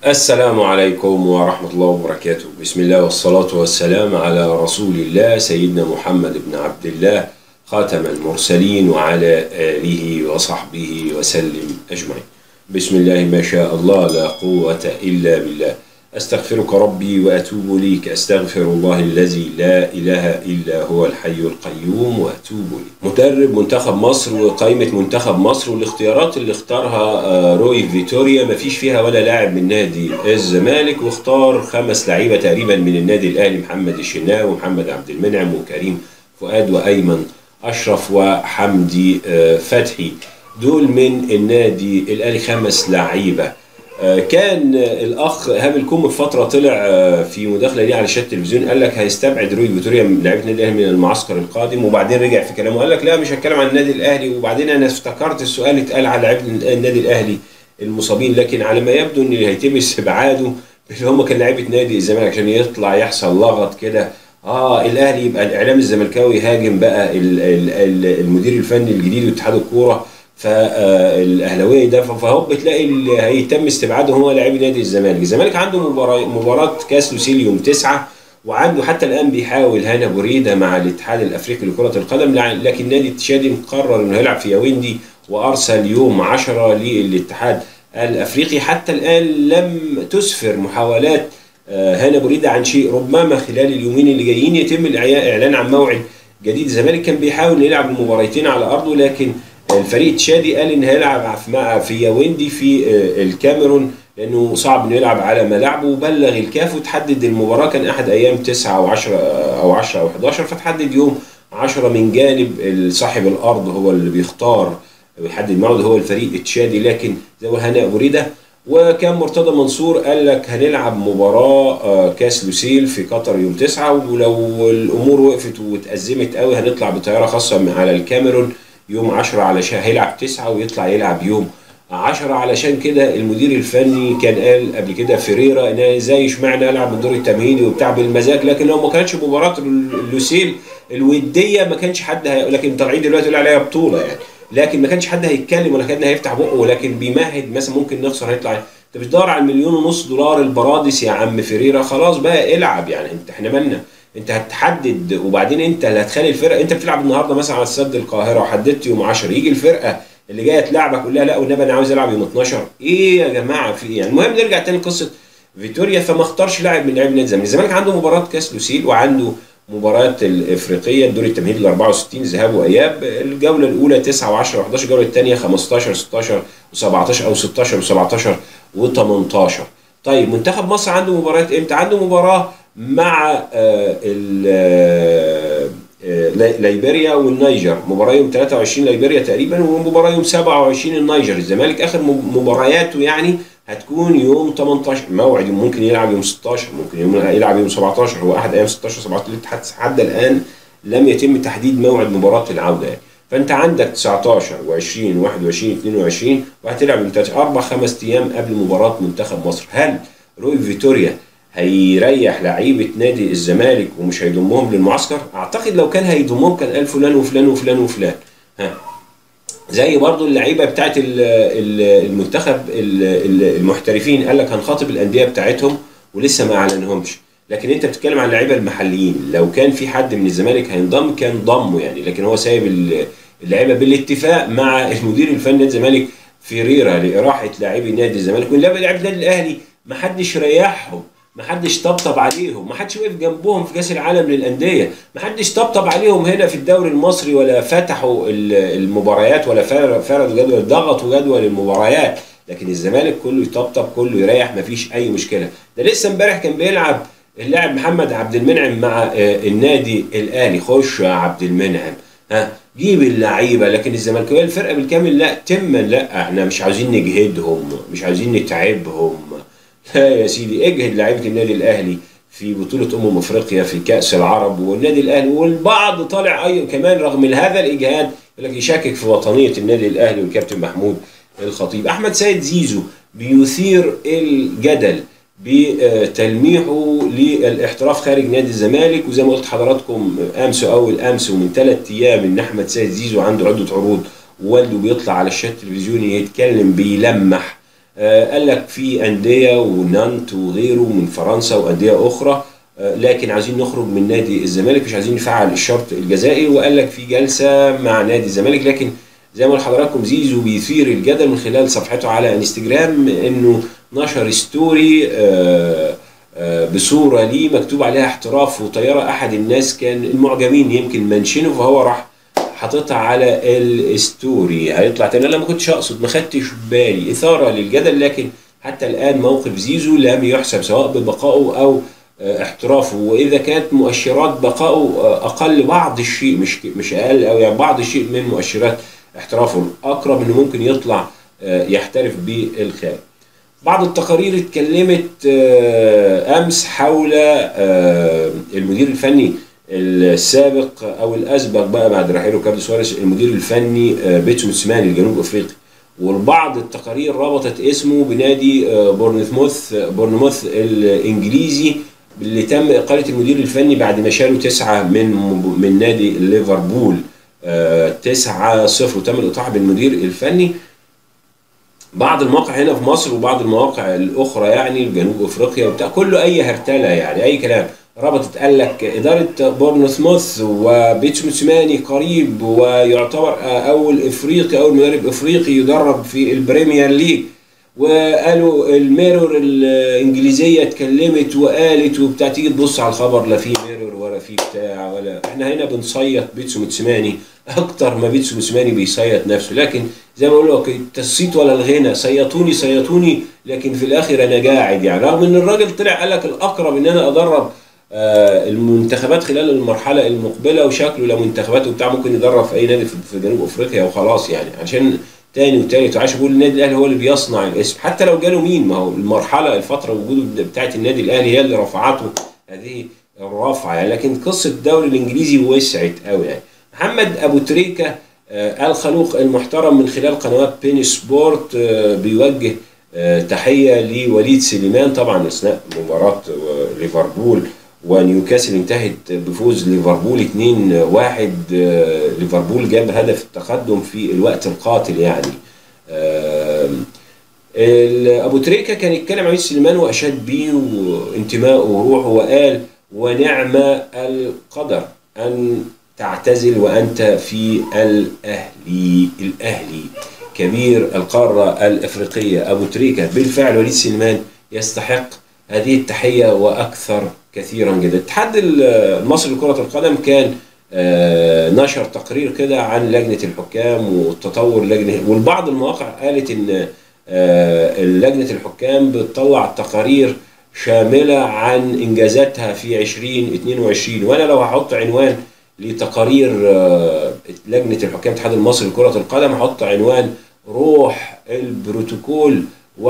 السلام عليكم ورحمة الله وبركاته بسم الله والصلاة والسلام على رسول الله سيدنا محمد بن عبد الله خاتم المرسلين وعلى آله وصحبه وسلم أجمعين بسم الله ما شاء الله لا قوة إلا بالله أستغفرك ربي وأتوب إليك أستغفر الله الذي لا إله إلا هو الحي القيوم وأتوب إليه مدرب منتخب مصر وقائمة منتخب مصر والاختيارات اللي اختارها آه، روي فيتوريا ما فيش فيها ولا لاعب من نادي الزمالك واختار خمس لعيبة تقريبا من النادي الأهلي محمد الشناوي ومحمد عبد المنعم وكريم فؤاد وأيمن أشرف وحمدي آه، فتحي دول من النادي الأهلي خمس لعيبة آه، كان آه، الاخ ايهاب الكوم في فتره طلع آه، في مداخله ليه على شاشه التلفزيون قال لك هيستبعد روي فيتوريا من لعيبه النادي الاهلي من المعسكر القادم وبعدين رجع في كلامه قال لك لا مش هتكلم عن النادي الاهلي وبعدين انا افتكرت السؤال اتقال على لعيبه النادي الاهلي المصابين لكن على ما يبدو ان هيتم استبعاده اللي هم كان لعيبه نادي الزمالك عشان يطلع يحصل لغط كده اه الاهلي يبقى الاعلام الزملكاوي يهاجم بقى ال- ال- ال- المدير الفني الجديد واتحاد الكوره فالاهلاويه ده فهو بتلاقي اللي هيتم استبعاده هو لاعبي نادي الزمالك، الزمالك عنده مباراه مباراه كاس لوسيل يوم تسعه وعنده حتى الان بيحاول هنا بوريده مع الاتحاد الافريقي لكره القدم لع- لكن نادي التشادي مقرر انه يلعب في ياوندي وارسل يوم 10 للاتحاد الافريقي حتى الان لم تسفر محاولات آه، هنا بوريده عن شيء ربما خلال اليومين اللي جايين يتم الإعياء- اعلان عن موعد جديد الزمالك كان بيحاول يلعب المباراتين على ارضه لكن الفريق التشادي قال ان هيلعب في مع في ياوندي في آه، الكاميرون لانه صعب انه يلعب على ملاعبه وبلغ الكاف وتحدد المباراه كان احد ايام 9 او 10 او 10 او 11 فتحدد يوم 10 من جانب صاحب الارض هو اللي بيختار ويحدد موعد هو الفريق التشادي لكن زي ما هنا ابو ريده وكان مرتضى منصور قال لك هنلعب مباراه آه، كاس لوسيل في قطر يوم 9 ولو الامور وقفت واتأزمت قوي هنطلع بطياره خاصه من- على الكاميرون يوم 10 علشان هيلعب 9 ويطلع يلعب يوم 10 علشان كده المدير الفني كان قال قبل كده فيريرا ان ازاي اشمعنى العب الدور التمهيدي وبتاع بالمزاج لكن لو ما كانتش مباراه لوسيل الوديه ما كانش حد هي... لكن طالعين دلوقتي يقول عليها بطوله يعني لكن ما كانش حد هيتكلم ولا كان هيفتح بقه ولكن بيمهد مثلا ممكن نخسر هيطلع انت بتدور على المليون ونص دولار البرادس يا عم فيريرا خلاص بقى العب يعني انت احنا مالنا انت هتحدد وبعدين انت اللي هتخلي الفرقه انت بتلعب النهارده مثلا على استاد القاهره وحددت يوم 10 يجي الفرقه اللي جايه تلعبك قول لها لا والنبي انا عاوز العب يوم 12 ايه يا جماعه في ايه يعني المهم نرجع تاني لقصه فيتوريا فما اختارش لاعب من لاعبي نادي الزمالك الزمالك عنده مباراه كاس لوسيل وعنده مباراة الافريقيه الدور التمهيدي ال 64 ذهاب واياب الجوله الاولى 9 و10 و11 الجوله الثانيه 15 16 و17 او 16 و17 و18 طيب منتخب مصر عنده مباريات امتى؟ عنده مباراه مع آه، ال- آه، آه، لي- ليبيريا والنيجر مباراه يوم 23 ليبيريا تقريبا ومباراه يوم 27 النيجر الزمالك اخر مب- مبارياته يعني هتكون يوم 18 موعد ممكن يلعب يوم 16 ممكن يوم يلعب يوم 17 هو احد ايام 16 17 الاتحاد حتى الان لم يتم تحديد موعد مباراه العوده يعني فانت عندك 19 و20 21 22 وهتلعب يوم تلاتة- اربع خمس ايام قبل مباراه منتخب مصر هل روي فيتوريا هيريح لعيبه نادي الزمالك ومش هيضمهم للمعسكر اعتقد لو كان هيضمهم كان قال فلان وفلان وفلان وفلان ها زي برضو اللعيبه بتاعت ال- ال- المنتخب ال- ال- المحترفين قال لك هنخاطب الانديه بتاعتهم ولسه ما اعلنهمش لكن انت بتتكلم عن اللعيبه المحليين لو كان في حد من الزمالك هينضم كان ضمه يعني لكن هو سايب ال- اللعيبه بالاتفاق مع المدير الفني نادي الزمالك فيريرا لاراحه لاعبي نادي الزمالك واللعيبه لاعبي النادي الاهلي ما حدش ريحهم ما حدش طبطب عليهم ما حدش وقف جنبهم في كاس العالم للانديه ما حدش طبطب عليهم هنا في الدوري المصري ولا فتحوا ال- المباريات ولا فر- فردوا جدول ضغطوا جدول المباريات لكن الزمالك كله يطبطب كله يريح ما فيش اي مشكله ده لسه امبارح كان بيلعب اللاعب محمد عبد المنعم مع آه، النادي الاهلي خش يا عبد المنعم ها جيب اللعيبه لكن الزملكاويه الفرقه بالكامل لا تما لا احنا مش عاوزين نجهدهم مش عاوزين نتعبهم لا يا سيدي اجهد لعيبه النادي الاهلي في بطولة أمم أفريقيا في كأس العرب والنادي الأهلي والبعض طالع أي كمان رغم هذا الإجهاد يقول لك يشكك في وطنية النادي الأهلي والكابتن محمود الخطيب أحمد سيد زيزو بيثير الجدل بتلميحه للاحتراف خارج نادي الزمالك وزي ما قلت حضراتكم امس اول امس ومن ثلاث ايام ان احمد سيد زيزو عنده عده عروض والده بيطلع على الشات التلفزيوني يتكلم بيلمح آه، قال لك في انديه ونانت وغيره من فرنسا وانديه اخرى آه، لكن عايزين نخرج من نادي الزمالك مش عايزين نفعل الشرط الجزائي وقال لك في جلسه مع نادي الزمالك لكن زي ما قلت لحضراتكم زيزو بيثير الجدل من خلال صفحته على انستجرام انه نشر ستوري آه، آه، بصوره ليه مكتوب عليها احتراف وطياره احد الناس كان المعجبين يمكن منشنه فهو راح حاططها على الستوري هيطلع تاني انا ما كنتش اقصد ما خدتش بالي اثاره للجدل لكن حتى الان موقف زيزو لم يحسب سواء ببقائه او آه، احترافه واذا كانت مؤشرات بقائه آه، اقل بعض الشيء مش مش اقل او يعني بعض الشيء من مؤشرات احترافه الاقرب انه ممكن يطلع آه، يحترف بالخارج بعض التقارير اتكلمت آه، امس حول آه، المدير الفني السابق او الاسبق بقى بعد رحيله كارلوس سواريز المدير الفني آه، بيتسو موتسيماني الجنوب افريقي والبعض التقارير ربطت اسمه بنادي آه، بورنموث بورنموث الانجليزي اللي تم اقاله المدير الفني بعد ما شالوا تسعه من من نادي ليفربول آه، تسعة صفر وتم الاطاحه بالمدير الفني بعض المواقع هنا في مصر وبعض المواقع الاخرى يعني جنوب افريقيا وبتاع كله اي هرتله يعني اي كلام ربطت قال لك اداره بورنموث وبيتسو موتسيماني قريب ويعتبر اول افريقي اول مدرب افريقي يدرب في البريمير ليج وقالوا الميرور الانجليزيه اتكلمت وقالت وبتاع تيجي تبص على الخبر لا في ميرور ولا في بتاع ولا احنا هنا بنصيط بيتسو موتسيماني اكتر ما بيتسو موتسيماني بيصيط نفسه لكن زي ما بقول لك التصيت ولا الغنى صيطوني صيطوني لكن في الاخر انا قاعد يعني رغم ان الراجل طلع قال لك الاقرب ان انا ادرب آه، المنتخبات خلال المرحله المقبله وشكله لمنتخبات وبتاع ممكن يدرب في اي نادي في في جنوب افريقيا وخلاص يعني عشان تاني وتالت وعايش بقول النادي الاهلي هو اللي بيصنع الاسم حتى لو جاله مين ما هو المرحله الفتره وجوده بتاعت النادي الاهلي هي اللي رفعته هذه الرفعه يعني لكن قصه الدوري الانجليزي وسعت قوي يعني محمد ابو تريكه آه، الخلوق المحترم من خلال قنوات بين سبورت آه، بيوجه آه، تحيه لوليد سليمان طبعا اثناء مباراه آه، ليفربول ونيوكاسل انتهت بفوز ليفربول 2-1 آه، ليفربول جاب هدف التقدم في الوقت القاتل يعني آم، ال- ابو تريكه كان يتكلم عن وليد سليمان واشاد بيه وانتمائه وروحه وقال ونعم القدر ان تعتزل وانت في الاهلي الاهلي كبير القاره الافريقيه ابو تريكه بالفعل وليد سليمان يستحق هذه التحيه واكثر كثيرا جدا الاتحاد المصري لكره القدم كان آه، نشر تقرير كده عن لجنه الحكام والتطور لجنه والبعض المواقع قالت ان آه، لجنه الحكام بتطلع تقارير شامله عن انجازاتها في 2022 وانا لو هحط عنوان لتقارير آه، لجنه الحكام الاتحاد المصري لكره القدم هحط عنوان روح البروتوكول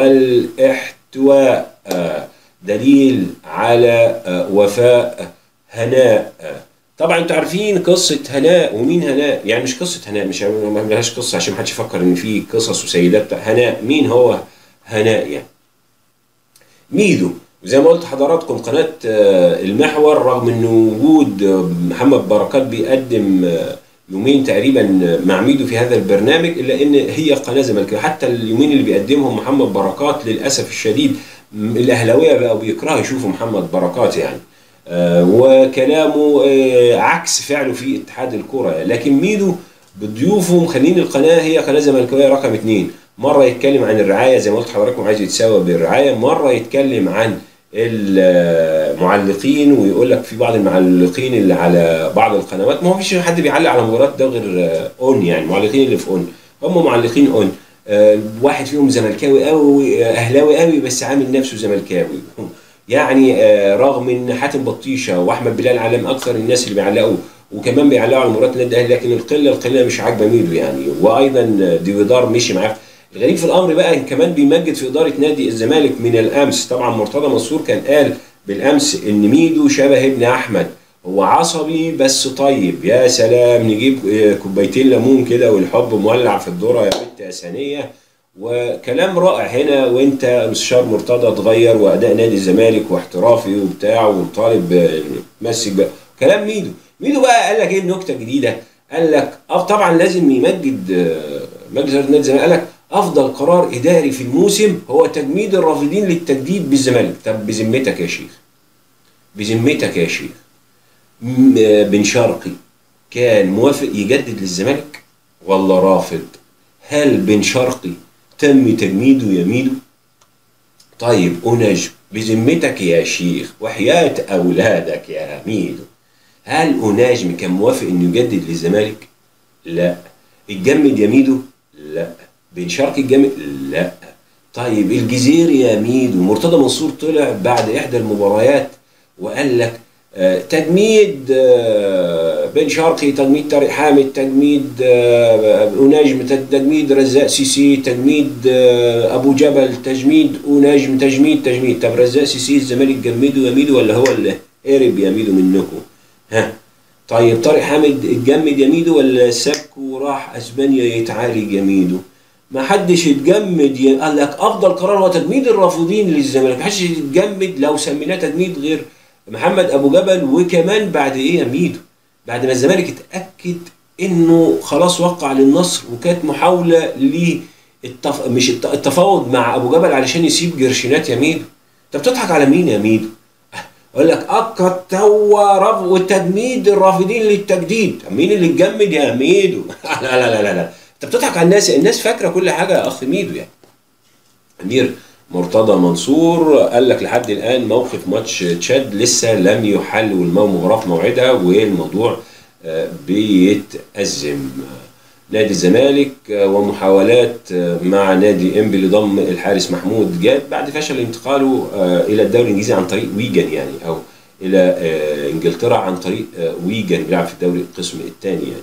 والاحتواء آه، دليل على آه، وفاء هناء آه، طبعا انتوا عارفين قصه هناء ومين هناء يعني مش قصه هناء مش ما لهاش قصه عشان ما حدش يفكر ان في قصص وسيدات هناء مين هو هناء يعني ميدو زي ما قلت حضراتكم قناة آه، المحور رغم انه وجود آه، محمد بركات بيقدم آه، يومين تقريبا مع ميدو في هذا البرنامج الا ان هي قناه زملكاويه حتى اليومين اللي بيقدمهم محمد بركات للاسف الشديد م- الاهلاويه بقوا بيكرهوا يشوفوا محمد بركات يعني آه، وكلامه آه، عكس فعله في اتحاد الكره يعني. لكن ميدو بضيوفه مخلين القناه هي قناه زملكاويه رقم اثنين مره يتكلم عن الرعايه زي ما قلت لحضراتكم عايز يتساوى بالرعايه مره يتكلم عن المعلقين ويقول لك في بعض المعلقين اللي على بعض القنوات ما هو فيش حد بيعلق على مباراه ده غير آه، اون يعني المعلقين اللي في اون هم معلقين اون آه، واحد فيهم زملكاوي قوي آه، اهلاوي قوي بس عامل نفسه زملكاوي يعني آه، رغم ان حاتم بطيشه واحمد بلال علام اكثر الناس اللي بيعلقوا وكمان بيعلقوا على مباراه النادي الاهلي لكن القله القله مش عاجبه ميدو يعني وايضا ديفيدار مشي معاه الغريب في الامر بقى إن كمان بيمجد في اداره نادي الزمالك من الامس طبعا مرتضى منصور كان قال بالامس ان ميدو شبه ابن احمد هو عصبي بس طيب يا سلام نجيب آه، كوبايتين ليمون كده والحب مولع في الذره يا بنت يا ثانيه وكلام رائع هنا وانت مستشار مرتضى اتغير واداء نادي الزمالك واحترافي وبتاع وطالب آه، تمسك بقى كلام ميدو ميدو بقى قال لك ايه النكته الجديده قال لك اه طبعا لازم يمجد آه، مجلس اداره نادي الزمالك قال لك افضل قرار اداري في الموسم هو تجميد الرافضين للتجديد بالزمالك طب بذمتك يا شيخ بذمتك يا شيخ م- بن شرقي كان موافق يجدد للزمالك ولا رافض هل بن شرقي تم تجميده يمينه طيب أنجم بذمتك يا شيخ وحياة أولادك يا ميدو هل أناجم كان موافق إنه يجدد للزمالك؟ لا اتجمد يا ميدو؟ لا بن شرقي اتجمد؟ لا طيب الجزيري يا ميدو مرتضى منصور طلع بعد إحدى المباريات وقال لك آه، تجميد آه، بن شرقي تجميد طارق حامد تجميد آه، أناجم تجميد رزاق سيسي تجميد آه، أبو جبل تجميد أناجم تجميد تجميد طب رزاق سيسي الزمالك جمده يميده ولا هو اللي هرب يميده منكم ها طيب طارق حامد اتجمد يميده ولا سك وراح اسبانيا يتعالج يميده ما حدش يتجمد ي... قال لك افضل قرار هو تجميد الرافضين للزمالك ما حدش يتجمد لو سميناه تجميد غير محمد ابو جبل وكمان بعد ايه يميده بعد ما الزمالك اتاكد انه خلاص وقع للنصر وكانت محاوله للتف... مش الت- التفاوض مع ابو جبل علشان يسيب جرشينات يميده انت بتضحك على مين يا ميدو يقول لك اكد هو رفض والتجميد الرافضين للتجديد مين اللي اتجمد يا ميدو لا لا لا لا لا انت بتضحك على الناس الناس فاكره كل حاجه يا اخ ميدو يعني امير مرتضى منصور قال لك لحد الان موقف ماتش تشاد لسه لم يحل والمباراه في موعدها والموضوع آه، بيتأزم نادي الزمالك آه، ومحاولات آه، مع نادي انبي لضم الحارس محمود جاد بعد فشل انتقاله آه، الى الدوري الانجليزي عن طريق ويجن يعني او الى آه، انجلترا عن طريق آه، ويجن بيلعب في الدوري القسم الثاني يعني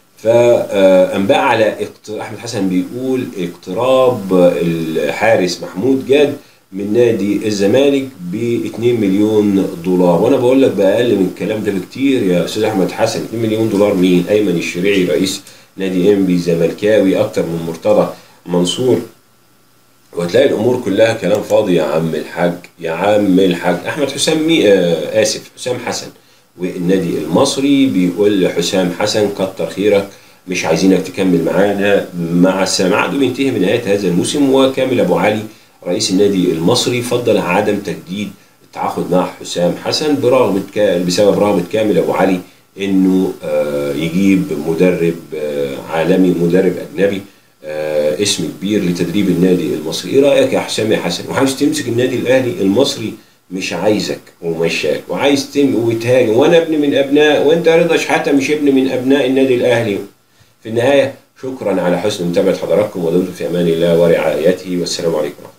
فانباء على اقت- احمد حسن بيقول اقتراب الحارس محمود جاد من نادي الزمالك ب 2 مليون دولار وانا بقول لك باقل من الكلام ده بكتير يا استاذ احمد حسن 2 مليون دولار مين ايمن الشريعي رئيس نادي انبي زملكاوي اكتر من مرتضى منصور وهتلاقي الامور كلها كلام فاضي يا عم الحاج يا عم الحاج احمد حسام مي... آه اسف حسام حسن والنادي المصري بيقول لحسام حسن كتر خيرك مش عايزينك تكمل معانا مع السلامه عقده بينتهي بنهايه هذا الموسم وكامل ابو علي رئيس النادي المصري فضل عدم تجديد التعاقد مع حسام حسن برغبه ك... بسبب رغبه كامل ابو علي انه آه يجيب مدرب آه عالمي مدرب اجنبي آه اسم كبير لتدريب النادي المصري ايه رايك يا حسام يا حسن وعايز تمسك النادي الاهلي المصري مش عايزك ومشاك وعايز تم وتهاجم وانا ابن من ابناء وانت رضا شحاته مش ابن من ابناء النادي الاهلي في النهايه شكرا على حسن متابعه حضراتكم ودمتم في امان الله ورعايته والسلام عليكم ورحمه الله